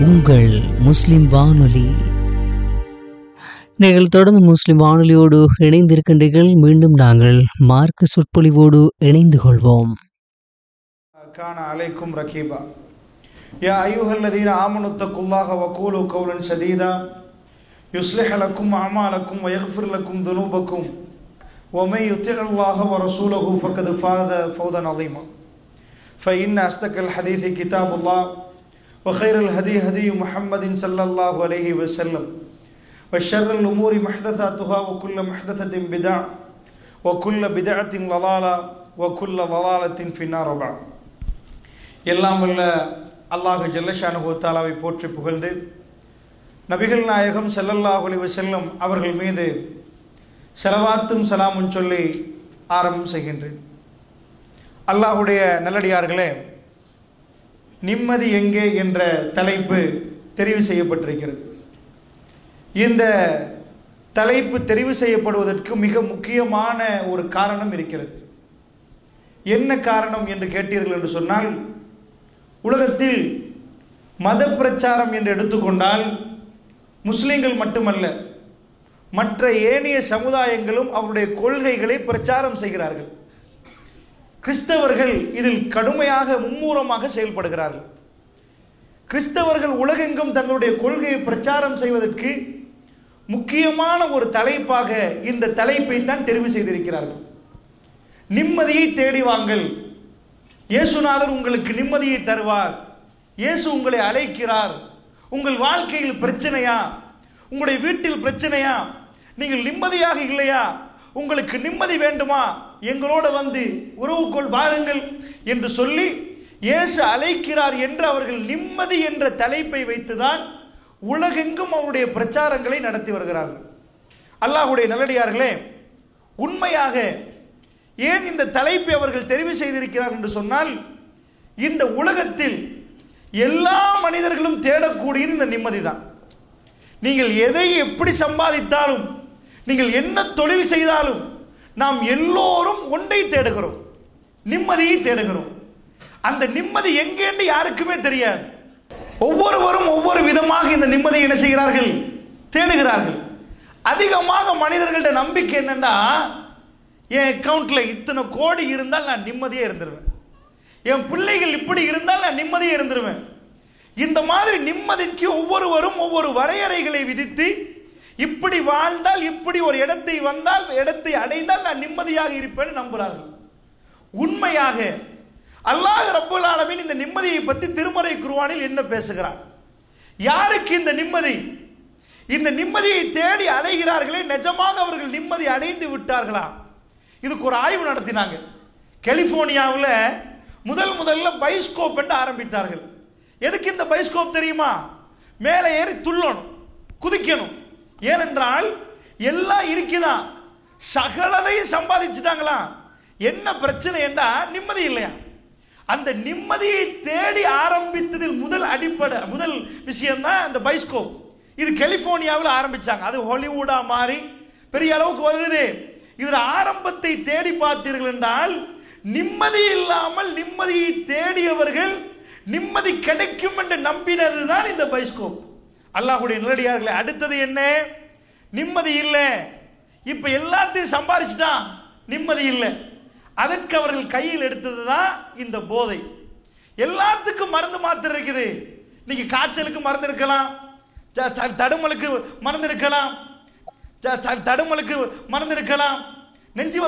உங்கள் முஸ்லிம் வானொலி நீங்கள் தொடர்ந்து முஸ்லிம் வானொலியோடு இணைந்திருக்கின்றீர்கள் மீண்டும் நாங்கள் மார்க்க சொற்பொழிவோடு இணைந்து கொள்வோம் كان عليكم ركيبا يا أيها الذين آمنوا اتقوا الله وقولوا قولا سديدا يصلح لكم أعمالكم ويغفر لكم ذنوبكم ومن يطع الله ورسوله فقد فاز فوزا عظيما فإن أصدق الحديث كتاب الله وخير الهدي هدي محمد صلى الله عليه وسلم وشر الأمور محدثاتها وكل محدثة بدع وكل بدعة ضلالة وكل ضلالة في النار بعد எல்லாம் வல்ல அல்லாஹு ஜல்லஷானு தாலாவை போற்றி புகழ்ந்து நபிகள் நாயகம் ஸல்லல்லாஹு அலைஹி வஸல்லம் அவர்கள் மீது செலவாத்தும் சலாமும் சொல்லி ஆரம்பம் செய்கின்றேன் அல்லாஹுடைய நல்லடியார்களே நிம்மதி எங்கே என்ற தலைப்பு தெரிவு செய்யப்பட்டிருக்கிறது இந்த தலைப்பு தெரிவு செய்யப்படுவதற்கு மிக முக்கியமான ஒரு காரணம் இருக்கிறது என்ன காரணம் என்று கேட்டீர்கள் என்று சொன்னால் உலகத்தில் மத பிரச்சாரம் என்று எடுத்துக்கொண்டால் முஸ்லிம்கள் மட்டுமல்ல மற்ற ஏனைய சமுதாயங்களும் அவருடைய கொள்கைகளை பிரச்சாரம் செய்கிறார்கள் கிறிஸ்தவர்கள் இதில் கடுமையாக மும்மூரமாக செயல்படுகிறார்கள் கிறிஸ்தவர்கள் உலகெங்கும் தங்களுடைய கொள்கையை பிரச்சாரம் செய்வதற்கு முக்கியமான ஒரு தலைப்பாக இந்த தலைப்பை தான் தெரிவு செய்திருக்கிறார்கள் நிம்மதியை தேடி வாங்கள் இயேசுநாதர் உங்களுக்கு நிம்மதியை தருவார் இயேசு உங்களை அழைக்கிறார் உங்கள் வாழ்க்கையில் பிரச்சனையா உங்களுடைய வீட்டில் பிரச்சனையா நீங்கள் நிம்மதியாக இல்லையா உங்களுக்கு நிம்மதி வேண்டுமா எங்களோட வந்து உறவுக்குள் வாருங்கள் என்று சொல்லி இயேசு அழைக்கிறார் என்று அவர்கள் நிம்மதி என்ற தலைப்பை வைத்துதான் உலகெங்கும் அவருடைய பிரச்சாரங்களை நடத்தி வருகிறார்கள் அல்லாஹுடைய நல்லடியார்களே உண்மையாக ஏன் இந்த தலைப்பை அவர்கள் தெரிவு செய்திருக்கிறார் என்று சொன்னால் இந்த உலகத்தில் எல்லா மனிதர்களும் தேடக்கூடியது இந்த நிம்மதி தான் நீங்கள் எதை எப்படி சம்பாதித்தாலும் நீங்கள் என்ன தொழில் செய்தாலும் நாம் எல்லோரும் ஒன்றை தேடுகிறோம் நிம்மதியை தேடுகிறோம் அந்த நிம்மதி எங்கேன்னு யாருக்குமே தெரியாது ஒவ்வொருவரும் ஒவ்வொரு விதமாக இந்த நிம்மதியை என்ன செய்கிறார்கள் தேடுகிறார்கள் அதிகமாக மனிதர்கள்ட்ட நம்பிக்கை என்னன்னா என் அக்கௌண்ட்ல இத்தனை கோடி இருந்தால் நான் நிம்மதியாக இருந்துருவேன் என் பிள்ளைகள் இப்படி இருந்தால் நான் நிம்மதியாக இருந்துருவேன் இந்த மாதிரி நிம்மதிக்கு ஒவ்வொருவரும் ஒவ்வொரு வரையறைகளை விதித்து இப்படி வாழ்ந்தால் இப்படி ஒரு இடத்தை வந்தால் இடத்தை அடைந்தால் நான் நிம்மதியாக இருப்பேன் நம்புகிறார்கள் உண்மையாக அல்லாஹ் ரப்புல் ஆலமீன் இந்த நிம்மதியை பற்றி திருமறை குருவானில் என்ன பேசுகிறார் யாருக்கு இந்த நிம்மதி இந்த நிம்மதியை தேடி அலைகிறார்களே நிஜமாக அவர்கள் நிம்மதி அடைந்து விட்டார்களா இதுக்கு ஒரு ஆய்வு நடத்தினாங்க கலிபோர்னியாவில் முதல் முதல்ல பைஸ்கோப் என்று ஆரம்பித்தார்கள் எதுக்கு இந்த பைஸ்கோப் தெரியுமா மேலே ஏறி துள்ளணும் குதிக்கணும் ஏனென்றால் எல்லாம் இருக்குதான் சகலதையும் சம்பாதிச்சுட்டாங்களாம் என்ன பிரச்சனை என்றா நிம்மதி இல்லையா அந்த நிம்மதியை தேடி ஆரம்பித்ததில் முதல் அடிப்படை முதல் விஷயம் தான் இந்த பைஸ்கோப் இது கலிபோர்னியாவில் ஆரம்பிச்சாங்க அது ஹாலிவுடா மாறி பெரிய அளவுக்கு வருது இதில் ஆரம்பத்தை தேடி பார்த்தீர்கள் என்றால் நிம்மதி இல்லாமல் நிம்மதியை தேடியவர்கள் நிம்மதி கிடைக்கும் என்று நம்பினது தான் இந்த பைஸ்கோப் அல்லாஹுடைய நிலடியார்களே அடுத்தது என்ன நிம்மதி இல்லை இப்ப எல்லாத்தையும் சம்பாரிச்சுட்டான் நிம்மதி இல்லை அதற்கு அவர்கள் கையில் எடுத்தது தான் இந்த போதை எல்லாத்துக்கும் மருந்து மாத்திரை இருக்குது நீங்க காய்ச்சலுக்கு மருந்து இருக்கலாம் தடுமலுக்கு மருந்து எடுக்கலாம் தடுமலுக்கு மருந்து எடுக்கலாம் நெஞ்சு